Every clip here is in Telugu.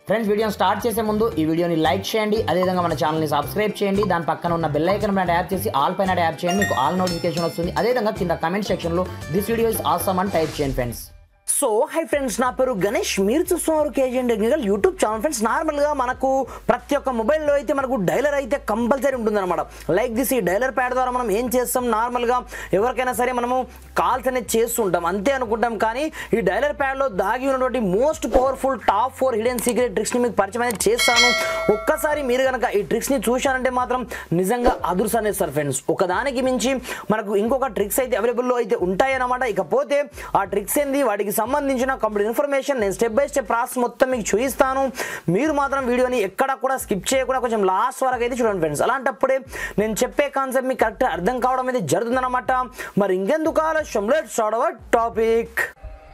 ఫ్రెండ్స్ వీడియోని స్టార్ట్ చేసే ముందు ఈ వీడియోని లైక్ చేయండి అదేవిధంగా మన ఛానల్ని సబ్స్క్రైబ్ చేయండి దాని పక్కన ఉన్న బెల్ ఐకన్ పైన ట్యాప్ చేసి ఆల్ పైన ట్యాప్ చేయండి మీకు ఆల్ నోటిఫికేషన్ వస్తుంది అదేవిధంగా కింద కమెంట్ సెక్షన్లో దిస్ వీడియో ఇస్ ఆసమ్ అని టైప్ చేయండి ఫ్రెండ్స్ సో హై ఫ్రెండ్స్ నా పేరు గణేష్ మీరు చూస్తున్నారు KGN technical YouTube channel friends నార్మల్గా మనకు ప్రతి ఒక్క మొబైల్లో అయితే మనకు డైలర్ అయితే కంపల్సరీ ఉంటుందన్నమాట లైక్ దిస్ ఈ డైలర్ ప్యాడ్ ద్వారా మనం ఏం చేస్తాం నార్మల్గా ఎవరికైనా సరే మనము కాల్స్ అనేది చేస్తుంటాం అంతే అనుకుంటాం కానీ ఈ డైలర్ ప్యాడ్లో దాగి ఉన్నటువంటి most powerful top four hidden secret ట్రిక్స్ని మీకు పరిచయం అనేది చేస్తాను ఒక్కసారి మీరు కనుక ఈ ట్రిక్స్ని చూశారంటే మాత్రం నిజంగా అదుర్సనేస్తారు ఫ్రెండ్స్ ఒకదానికి మించి మనకు ఇంకొక ట్రిక్స్ అయితే అవైలబుల్లో అయితే ఉంటాయన్నమాట ఇకపోతే ఆ ట్రిక్స్ ఏంది వాటికి సంబంధించిన కంప్లీట్ ఇన్ఫర్మేషన్ నేను స్టెప్ బై స్టెప్ ప్రాసెస్ మొత్తం మీకు చూపిస్తాను మీరు మాత్రం వీడియోని ఎక్కడ కూడా స్కిప్ చేయకుండా కొంచెం లాస్ట్ వరకు అయితే చూడండి ఫ్రెండ్స్ అలాంటప్పుడే నేను చెప్పే కాన్సెప్ట్ మీకు కరెక్ట్ అర్థం కావడం అయితే జరుగుతుందన్నమాట మరి ఇంకెందుకు ఆలస్యం let's start our topic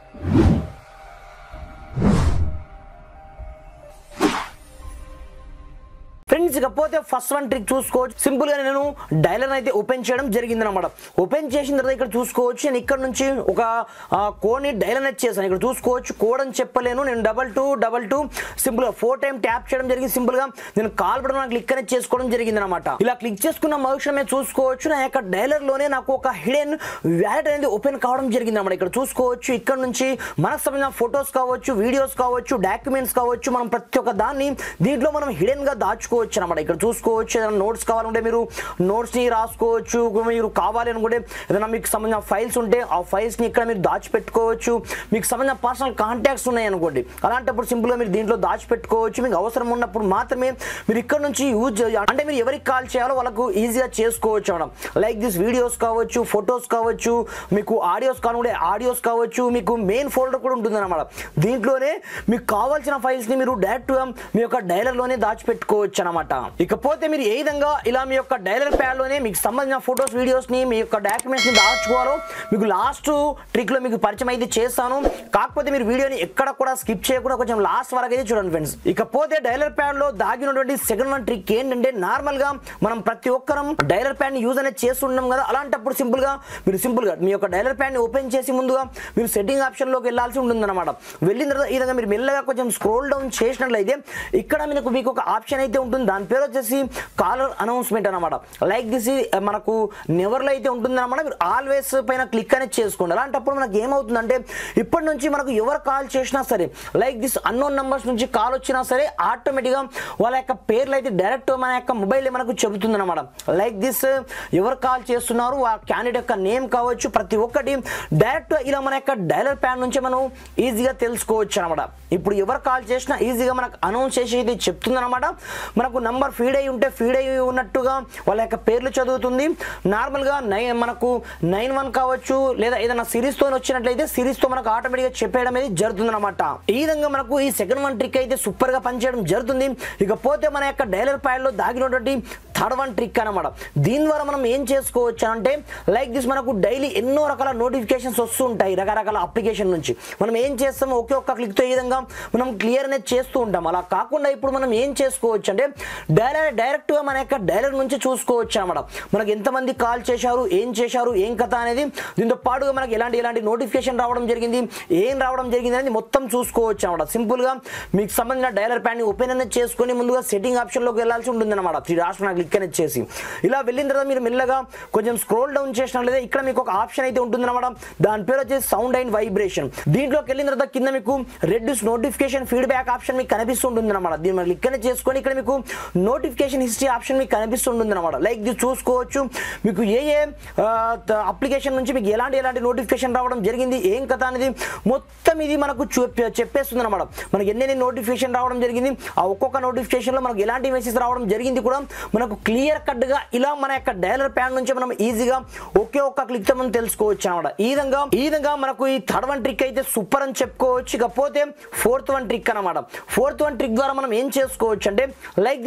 friends ఇకపోతే ఫస్ట్ వన్ ట్రిక్ చూసుకోవచ్చు సింపుల్ గా నేను డైలర్ అయితే ఓపెన్ చేయడం జరిగింది అనమాట ఓపెన్ చేసిన తర్వాత ఇక్కడ చూసుకోవచ్చు నేను ఇక్కడ నుంచి ఒక కోడ్ని డైలర్ అయితే చేశాను ఇక్కడ చూసుకోవచ్చు కోడ్ అని చెప్పలేను నేను double two double two simple గా ఫోర్ టైం ట్యాప్ చేయడం జరిగింది సింపుల్ గా నేను కాల్ బటన్ క్లిక్ అనేది చేసుకోవడం జరిగింది అనమాట ఇలా క్లిక్ చేసుకున్న మరుక్షణమే చూసుకోవచ్చు నా యొక్క డైలర్ లోనే నాకు ఒక హిడెన్ వ్యాలెట్ అనేది ఓపెన్ కావడం జరిగింది అనమాట ఇక్కడ చూసుకోవచ్చు ఇక్కడ నుంచి మనకు సంబంధించిన ఫొటోస్ కావచ్చు వీడియోస్ కావచ్చు డాక్యుమెంట్స్ కావచ్చు మనం ప్రతి ఒక్క దాన్ని దీంట్లో మనం హిడెన్ గా దాచుకోవచ్చు అనమాట ఇక్కడ చూసుకోవచ్చు ఏదైనా నోట్స్ కావాలంటే మీరు నోట్స్ ని రాసుకోవచ్చు మీరు కావాలి అనుకుంటే ఏదైనా మీకు సంబంధించిన ఫైల్స్ ఉంటే ఆ ఫైల్స్ ని ఇక్కడ మీరు దాచిపెట్టుకోవచ్చు మీకు సంబంధించిన పర్సనల్ కాంటాక్ట్స్ ఉన్నాయి అనుకోండి అలాంటప్పుడు సింపుల్ గా మీరు దీంట్లో దాచిపెట్టుకోవచ్చు మీకు అవసరం ఉన్నప్పుడు మాత్రమే మీరు ఇక్కడ నుంచి యూజ్ అంటే మీరు ఎవరికి కాల్ చేయాలో వాళ్ళకు ఈజీగా చేసుకోవచ్చు మేడం లైక్ దిస్ వీడియోస్ కావచ్చు ఫొటోస్ కావచ్చు మీకు ఆడియోస్ కావాలంటే ఆడియోస్ కావచ్చు మీకు మెయిన్ ఫోల్డర్ కూడా ఉంటుంది అనమాట దీంట్లోనే మీకు కావాల్సిన ఫైల్స్ ని మీరు డైరెక్ట్ గా మీ యొక్క డైలర్ లోనే దాచిపెట్టుకోవచ్చు అనమాట ఇకపోతే మీరు ఏ విధంగా ఇలా మీ యొక్క డైలర్ ప్యాడ్ లోనే మీకు సంబంధించిన ఫొటోస్ వీడియోస్ ని మీ యొక్క డాక్యుమెంట్స్ ని దాచుకోవాలో మీకు లాస్ట్ ట్రిక్ లో మీకు పరిచయం అయితే చేస్తాను కాకపోతే మీరు వీడియోని ఎక్కడ కూడా స్కిప్ చేయకుండా కొంచెం లాస్ట్ వరకు అయితే చూడండి ఫ్రెండ్స్ ఇకపోతే డైలర్ ప్యాడ్ లో దాగినటువంటి సెకండ్ వన్ ట్రిక్ ఏంటంటే నార్మల్ గా మనం ప్రతి ఒక్కరం డైలర్ ప్యాడ్ ని యూజ్ అనేది చేస్తుంటాం కదా అలాంటప్పుడు సింపుల్ గా మీరు సింపుల్ గా మీ యొక్క డైలర్ ప్యాడ్ ని ఓపెన్ చేసి ముందుగా మీరు సెట్టింగ్ ఆప్షన్ లోకి వెళ్ళాల్సి ఉంటుంది అనమాట వెళ్ళిన తర్వాత ఈ విధంగా మీరు మెల్లగా కొంచెం స్క్రోల్ డౌన్ చేసినట్లయితే ఇక్కడ మీకు మీకు ఒక ఆప్షన్ అయితే ఉంటుంది దాని పేరు వచ్చేసి కాలర్ అనౌన్స్మెంట్ అనమాట లైక్ దిస్ మనకు నెవర్లో అయితే ఉంటుంది అనమాట మీరు ఆల్వేస్ పైన క్లిక్ అనేది చేసుకోండి అలాంటప్పుడు మనకి ఏమవుతుందంటే ఇప్పటి నుంచి మనకు ఎవరు కాల్ చేసినా సరే లైక్ దిస్ అన్నోన్ నెంబర్స్ నుంచి కాల్ వచ్చినా సరే ఆటోమేటిక్గా వాళ్ళ యొక్క పేర్లు అయితే డైరెక్ట్ మన యొక్క మొబైల్ మనకు చెబుతుంది అనమాట లైక్ దిస్ ఎవరు కాల్ చేస్తున్నారు ఆ క్యాండిడేట్ యొక్క నేమ్ కావచ్చు ప్రతి ఒక్కటి డైరెక్ట్ ఇలా మన యొక్క డైలర్ ప్యాన్ నుంచి మనం ఈజీగా తెలుసుకోవచ్చు అనమాట ఇప్పుడు ఎవరు కాల్ చేసినా ఈజీగా మనకు అనౌన్స్ చేసి అయితే చెప్తుంది అనమాట మనకు నంబర్ ఫీడ్ అయి ఉంటే ఫీడ్ అయి ఉన్నట్టుగా వాళ్ళ యొక్క పేర్లు చదువుతుంది నార్మల్గా నైన్ మనకు నైన్ వన్ కావచ్చు లేదా ఏదైనా సిరీస్తో వచ్చినట్లయితే సిరీస్తో మనకు ఆటోమేటిక్గా చెప్పేయడం అనేది జరుగుతుంది అనమాట ఈ విధంగా మనకు ఈ సెకండ్ వన్ ట్రిక్ అయితే సూపర్గా పనిచేయడం జరుగుతుంది ఇకపోతే మన యొక్క డైలర్ ప్యాడ్లో దాగినటువంటి థర్డ్ వన్ ట్రిక్ అనమాట దీని ద్వారా మనం ఏం చేసుకోవచ్చు అంటే లైక్ దిస్ మనకు డైలీ ఎన్నో రకాల నోటిఫికేషన్స్ వస్తుంటాయి రకరకాల అప్లికేషన్ నుంచి మనం ఏం చేస్తాం ఒకే ఒక్క క్లిక్తో ఈ విధంగా మనం క్లియర్ అనేది చేస్తూ ఉంటాం అలా కాకుండా ఇప్పుడు మనం ఏం చేసుకోవచ్చు అంటే డైరెక్ట్ డైరెక్ట్గా మన యొక్క డైలర్ నుంచి చూసుకోవచ్చు అనమాట మనకు ఎంతమంది కాల్ చేశారు ఏం చేశారు ఏం కథ అనేది దీంతో పాటుగా మనకి ఎలాంటి ఎలాంటి నోటిఫికేషన్ రావడం జరిగింది ఏం రావడం జరిగింది అనేది మొత్తం చూసుకోవచ్చు అనమాట సింపుల్గా మీకు సంబంధించిన డైలర్ ప్యాడ్ని ఓపెన్ అనేది చేసుకొని ముందుగా సెట్టింగ్ ఆప్షన్లోకి వెళ్ళాల్సి ఉంటుంది అనమాట త్రీ డాట్స్ నాకు క్లిక్ అనేది చేసి ఇలా వెళ్ళిన తర్వాత మీరు మెల్లగా కొంచెం స్క్రోల్ డౌన్ చేసినట్లయితే ఇక్కడ మీకు ఒక ఆప్షన్ అయితే ఉంటుంది అనమాట దాని పేరు వచ్చేసి సౌండ్ అండ్ వైబ్రేషన్ దీంట్లోకి వెళ్ళిన తర్వాత కింద మీకు రెడ్ నోటిఫికేషన్ ఫీడ్బ్యాక్ ఆప్షన్ మీకు కనిపిస్తుంటుంది అనమాట దీన్ని మనం క్లిక్ అనేది చేసుకొని ఇక్కడ మీకు నోటిఫికేషన్ హిస్టరీ ఆప్షన్ మీకు కనిపిస్తుంటుంది అనమాట లైక్ ఇది చూసుకోవచ్చు మీకు ఏ ఏ అప్లికేషన్ నుంచి మీకు ఎలాంటి ఎలాంటి నోటిఫికేషన్ రావడం జరిగింది ఏం కథ అనేది మొత్తం ఇది మనకు చూపే- చెప్పేస్తుంది అనమాట మనకి ఎన్నెన్ని నోటిఫికేషన్ రావడం జరిగింది ఆ ఒక్కొక్క నోటిఫికేషన్లో మనకు ఎలాంటి మెసేజ్ రావడం జరిగింది కూడా మనకు క్లియర్ కట్గా ఇలా మన యొక్క డైలర్ ప్యాన్ నుంచి మనం ఈజీగా ఒకే ఒక్క క్లిక్తో మనం తెలుసుకోవచ్చు అనమాట ఈ విధంగా ఈ విధంగా మనకు ఈ థర్డ్ వన్ ట్రిక్ అయితే సూపర్ అని చెప్పుకోవచ్చు ఇకపోతే ఫోర్త్ వన్ ట్రిక్ అనమాట ఫోర్త్ వన్ ట్రిక్ ద్వారా మనం ఏం చేసుకోవచ్చు అంటే లైక్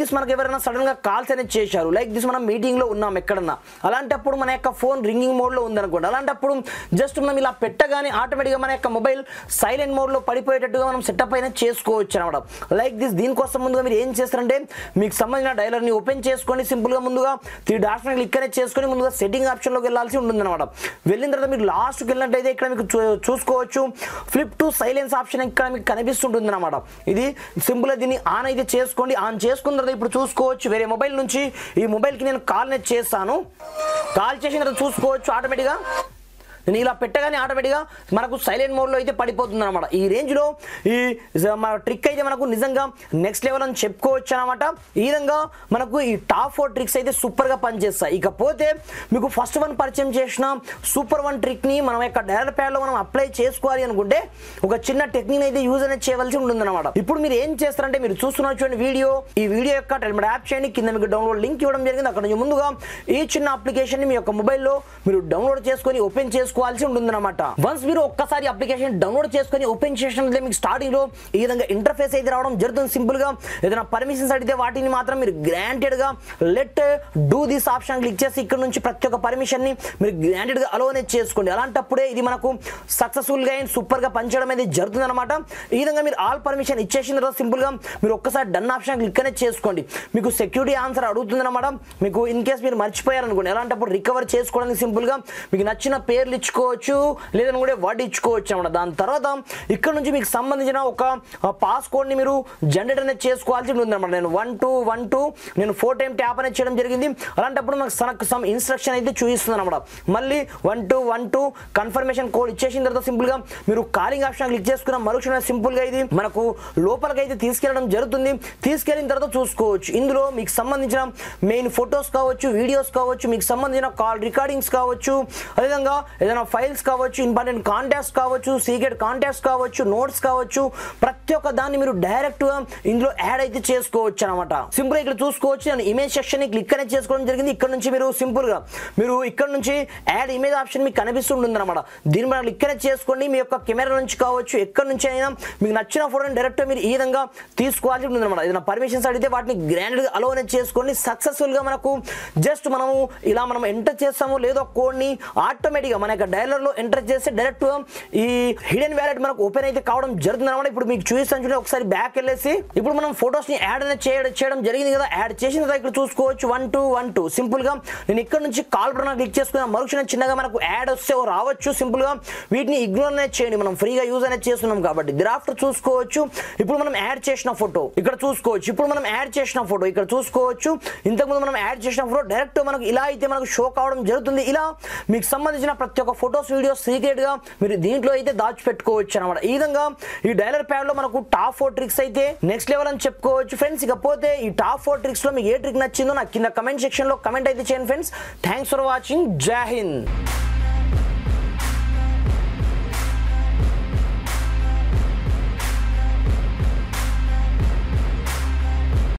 దిస్ మనకు ఎవరైనా సడన్ గా కాల్స్ అనేది చేశారు లైక్ దిస్ మనం మీటింగ్ లో ఉన్నాం ఎక్కడన్నా అలాంటప్పుడు మన యొక్క ఫోన్ రింగింగ్ మోడ్ లో ఉందనుకోండి అలాంటప్పుడు జస్ట్ మనం ఇలా పెట్టగానే ఆటోమేటిక్గా మన యొక్క మొబైల్ సైలెంట్ మోడ్ లో పడిపోయేటట్టుగా మనం సెటప్ అయినా చేసుకోవచ్చు అనమాట లైక్ దిస్ దీనికోసం ముందుగా మీరు ఏం చేస్తారంటే మీకు సంబంధించిన డైలర్ ని ఓపెన్ చేసుకొని సింపుల్ గా ముందుగా త్రీ డాట్స్ క్లిక్ అనేది చేసుకొని ముందుగా సెట్టింగ్ ఆప్షన్ లోకి వెళ్ళాల్సి ఉంటుంది అనమాట వెళ్ళిన తర్వాత మీరు లాస్ట్కి వెళ్ళినట్టయితే ఇక్కడ మీకు చూ- చూసుకోవచ్చు ఫ్లిప్ టు సైలెన్స్ ఆప్షన్ ఇక్కడ మీకు కనిపిస్తుంటుంది అనమాట ఇది సింపుల్ గా దీన్ని ఆన్ అయితే చేసుకోండి ఆన్ చేసుకున్న తర్వాత ఇప్పుడు చూసుకోవచ్చు వేరే మొబైల్ నుంచి ఈ మొబైల్కి నేను కాల్ అనేది చేస్తాను కాల్ చేసిన తర్వాత చూసుకోవచ్చు ఆటోమేటిక్గా నేను ఇలా పెట్టగానే ఆటోమేటిక్గా మనకు సైలెంట్ మోడ్లో అయితే పడిపోతుంది అనమాట ఈ రేంజ్లో ఈ జ- మన ట్రిక్ అయితే మనకు నిజంగా నెక్స్ట్ లెవెల్ అని చెప్పుకోవచ్చు అనమాట ఈ విధంగా మనకు ఈ టాప్ ఫోర్ ట్రిక్స్ అయితే సూపర్గా పనిచేస్తాయి ఇకపోతే మీకు ఫస్ట్ వన్ పరిచయం చేసిన సూపర్ వన్ ట్రిక్ని మనం యొక్క డైరెక్ట్ ప్యాడ్లో మనం అప్లై చేసుకోవాలి అనుకుంటే ఒక చిన్న టెక్నిక్ అయితే యూజ్ అనేది చేయవలసి ఉంటుంది అనమాట ఇప్పుడు మీరు ఏం చేస్తారంటే మీరు చూస్తున్న చూడండి వీడియో ఈ వీడియో యొక్క టెలిమెట్ యాప్ చేయండి కింద మీకు డౌన్లోడ్ లింక్ ఇవ్వడం జరిగింది అక్కడ నుంచి ముందుగా ఈ చిన్న అప్లికేషన్ మీ యొక్క మొబైల్లో మీరు డౌన్లోడ్ చేసుకొని ఓపెన్ చేసుకోవాల్సి ఉంటుందన్నమాట వన్స్ మీరు ఒక్కసారి అప్లికేషన్ డౌన్లోడ్ చేసుకొని ఓపెన్ చేసినట్లయితే మీకు స్టార్టింగ్ లో ఈ విధంగా ఇంటర్ఫేస్ అయితే రావడం జరుగుతుంది సింపుల్ గా ఏదైనా పర్మిషన్స్ అడిగితే వాటిని మాత్రం మీరు గ్రాంటెడ్ గా let do this option click చేసి ఇక్కడ నుంచి ప్రతి ఒక్క పర్మిషన్ ని మీరు గ్రాంటెడ్ గా అలో అనేది చేసుకోండి అలాంటప్పుడే ఇది మనకు సక్సెస్ఫుల్ గా అండ్ సూపర్ గా పనిచేయడం అనేది జరుగుతుంది అనమాట ఈ విధంగా మీరు ఆల్ పర్మిషన్ ఇచ్చేసిన తర్వాత సింపుల్ గా మీరు ఒక్కసారి డన్ ఆప్షన్ క్లిక్ అనేది చేసుకోండి మీకు సెక్యూరిటీ ఆన్సర్ అడుగుతుంది అనమాట మీకు ఇన్ కేస్ మీరు మర్చిపోయారు అనుకోండి అలాంటప్పుడు రికవర్ చేసుకోవడానికి సింపుల్ గా మీకు నచ్చిన పేర్లు ఇచ్చుకోవచ్చు లేదని కూడా వర్డ్ ఇచ్చుకోవచ్చు అనమాట దాని తర్వాత ఇక్కడ నుంచి మీకు సంబంధించిన ఒక పాస్ కోడ్ ని మీరు జనరేట్ అనేది చేసుకోవాల్సి ఉంటుంది అనమాట నేను వన్ టూ వన్ టూ నేను ఫోర్ టైం ట్యాప్ అనేది చేయడం జరిగింది అలాంటప్పుడు నాకు సనకు సమ్ ఇన్స్ట్రక్షన్ అయితే చూపిస్తుంది అనమాట మళ్ళీ one two one two confirmation code ఇచ్చేసిన తర్వాత సింపుల్ గా మీరు కాలింగ్ ఆప్షన్ క్లిక్ చేసుకున్న మరుక్షణం సింపుల్ గా ఇది మనకు లోపలికి అయితే తీసుకెళ్ళడం జరుగుతుంది తీసుకెళ్ళిన తర్వాత చూసుకోవచ్చు ఇందులో మీకు సంబంధించిన మెయిన్ ఫొటోస్ కావచ్చు వీడియోస్ కావచ్చు మీకు సంబంధించిన కాల్ రికార్డింగ్స్ కావచ్చు అదేవిధంగా ఏదైనా ఫైల్స్ కావచ్చు ఇంపార్టెంట్ కాంటాక్ట్స్ కావచ్చు సీక్రెట్ కాంటాక్ట్స్ కావచ్చు నోట్స్ కావచ్చు ప్రతి ఒక్క దాన్ని మీరు డైరెక్ట్ గా ఇందులో యాడ్ అయితే చేసుకోవచ్చు అనమాట సింపుల్ ఇక్కడ చూసుకోవచ్చు నేను ఇమేజ్ సెక్షన్ ని క్లిక్ అనేది చేసుకోవడం జరిగింది ఇక్కడ నుంచి మీరు సింపుల్ గా మీరు ఇక్కడ నుంచి యాడ్ ఇమేజ్ ఆప్షన్ మీకు కనిపిస్తుంటుంది అనమాట దీని మీద క్లిక్ అనేది చేసుకోండి మీ యొక్క కెమెరా నుంచి కావచ్చు ఎక్కడి నుంచి అయినా మీకు నచ్చిన ఫోటోని డైరెక్ట్ మీరు ఈ విధంగా తీసుకోవాల్సి ఉంటుంది అనమాట ఏదైనా పర్మిషన్స్ అడిగితే వాటిని గ్రాండ్ గా అలో అనేది చేసుకోండి సక్సెస్ఫుల్ గా మనకు జస్ట్ మనము ఇలా మనం ఎంటర్ చేస్తాము లేదో కోడ్ ని ఆటోమేటిక్ గా మన యొక్క డైలర్ లో ఎంటర్ చేస్తే డైరెక్ట్ ఈ హిడెన్ వ్యాలెట్ మనకు ఓపెన్ అయితే కావడం జరుగుతుంది అనమాట ఇప్పుడు మీకు చూపిస్తాను చూడండి ఒకసారి బ్యాక్ వెళ్ళేసి ఇప్పుడు మనం ఫొటోస్ ని యాడ్ అనేది చేయడం చేయడం జరిగింది కదా యాడ్ చేసిన తర్వాత ఇక్కడ చూసుకోవచ్చు one two one two simple గా నేను ఇక్కడ నుంచి కాల్ బటన్ క్లిక్ చేసుకున్న మరుక్షణం చిన్నగా మనకు యాడ్ వస్తే ఓ రావచ్చు సింపుల్ గా వీటిని ఇగ్నోర్ అనేది చేయండి మనం ఫ్రీగా యూజ్ అనేది చేస్తున్నాం కాబట్టి దిరాఫ్టర్ చూసుకోవచ్చు ఇప్పుడు మనం యాడ్ చేసిన ఫోటో ఇక్కడ చూసుకోవచ్చు ఇప్పుడు మనం యాడ్ చేసిన ఫోటో ఇక్కడ చూసుకోవచ్చు ఇంతకుముందు మనం యాడ్ చేసిన ఫోటో డైరెక్ట్ మనకు ఇలా అయితే మనకు షో కావడం జరుగుతుంది ఇలా మీకు సంబంధించిన ప్రతి ఒక్క ఫొటోస్ వీడియోస్ సీక్రెట్ గా మీరు దీంట్లో అయితే దాచిపెట్టుకోవచ్చు అనమాట ఈ విధంగా ఈ డైలర్ ప్యాడ్ లో మనకు టాప్ ఫోర్ ట్రిక్స్ అయితే నెక్స్ట్ లెవెల్ అని చెప్పుకోవచ్చు ఫ్రెండ్స్ ఇకపోతే ఈ టాప్ ఫోర్ ట్రిక్స్ లో మీకు ఏ ట్రిక్ నచ్చిందో నాకు కింద కమెంట్ సెక్షన్ లో కమెంట్ అయితే చేయండి ఫ్రెండ్స్ థ్యాంక్స్ ఫర్ వాచింగ్ జై హింద్